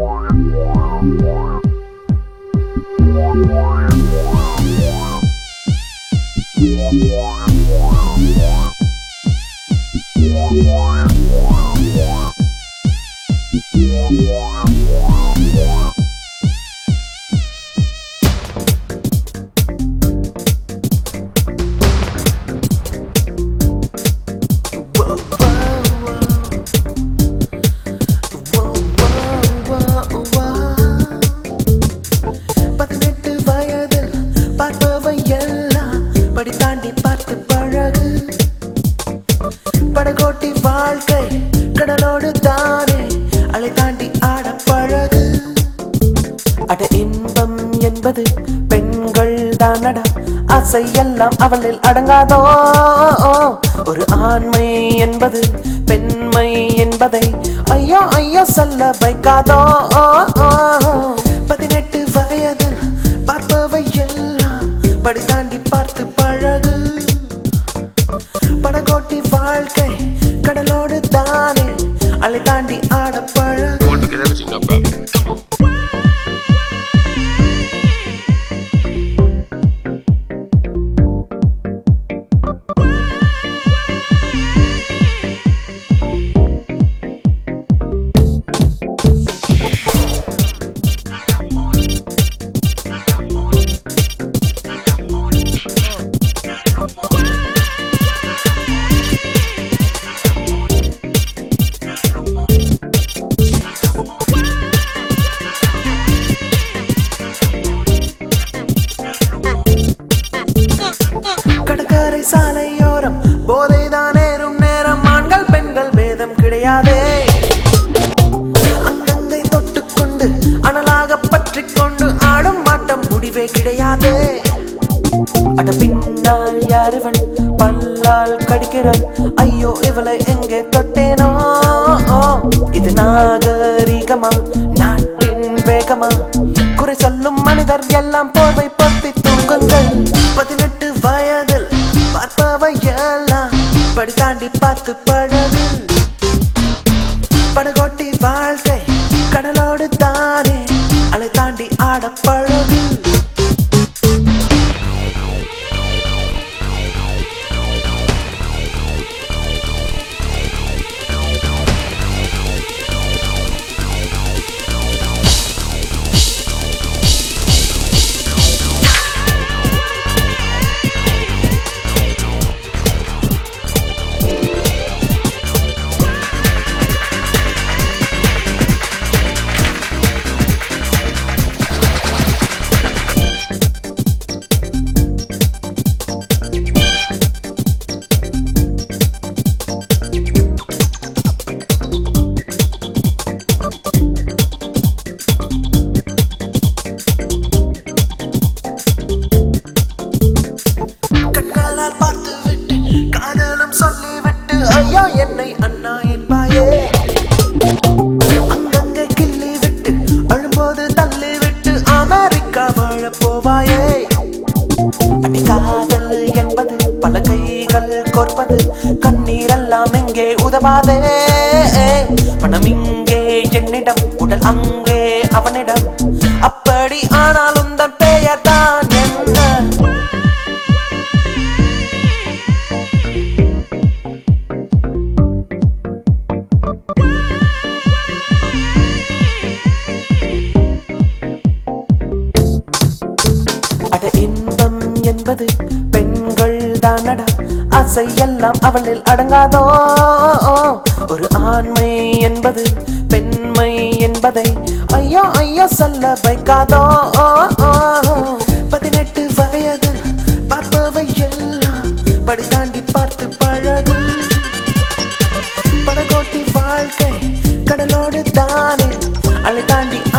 பதினெட்டு வயதில் பார்ப்பவை எல்லாம் படி தாண்டி பார்த்து பழகு படகோட்டி வாழ்க்கை கடலோடு தானே அலை தாண்டி ஆட பழகு அட இன்பம் என்பது பெண்கள் தானடா ஆசை எல்லாம் அவளில் அடங்காதோ ஒரு ஆண்மை என்பது பெண்மை என்பதை ஐயோ ஐயோ சொல்ல வைக்காதோ பதினெட்டு வயதில் பார்ப்பவை எல்லாம் படி தாண்டி பார்த்து பழகு படகோட்டி வாழ்க்கை கடலோடு தானே அலை தாண்டி ஆட பழகு want to get everything up, bro. கடற்கரை சாலையோரம் போதைதான் ஏறும் நேரம் ஆண்கள் பெண்கள் பேதம் கிடையாதே அங்கங்கை தொட்டுக்கொண்டு அனலாக பற்றிக் கொண்டு ஆடும் ஆட்டம் முடிவே கிடையாதே அட பின்னால் யாருவன் பல்லால் கடிக்கிறான் ஐயோ இவளை எங்கே தொட்டேனோ இது நாகரிகமா நாட்டின் வேகமா குறை சொல்லும் மனிதர் எல்லாம் போர்வை பற்றி தூங்குங்கள் பதினெட்டு வயதில் பார்ப்பவை எல்லாம் படி தாண்டி பார்த்து பழகு படகோட்டி வாழ்க்கை கடலோடு தானே அலை தாண்டி ஆட பழகு கண்களால் பார்த்து விட்டு காதலும் சொல்லிவிட்டு ஐயோ என்னை அண்ணா என்பாயே அங்கங்கே கிள்ளி விட்டு அழும்போது தள்ளி விட்டு அமெரிக்கா வாழ போவாயே அடி காதல் என்பது பல கைகள் கோர்ப்பது கண்ணீரெல்லாம் எங்கே உதவாதே பணம் இங்கே என்னிடம் உடல் அங்கே அவனிடம் அப்படி ஆனாலும் தன் பெயர் தான் என்ன அட இன்பம் என்பது பெண்கள் தானடா ஆசை எல்லாம் அவளில் அடங்காதோ ஒரு ஆண்மை என்பது பெண்மை என்பதை ஐயோ ஐயோ சொல்ல வைக்காதோ பதினெட்டு வயதில் பார்ப்பவை எல்லாம் படி தாண்டி பார்த்து பழகு படகோட்டி வாழ்க்கை கடலோடு தானே அலை தாண்டி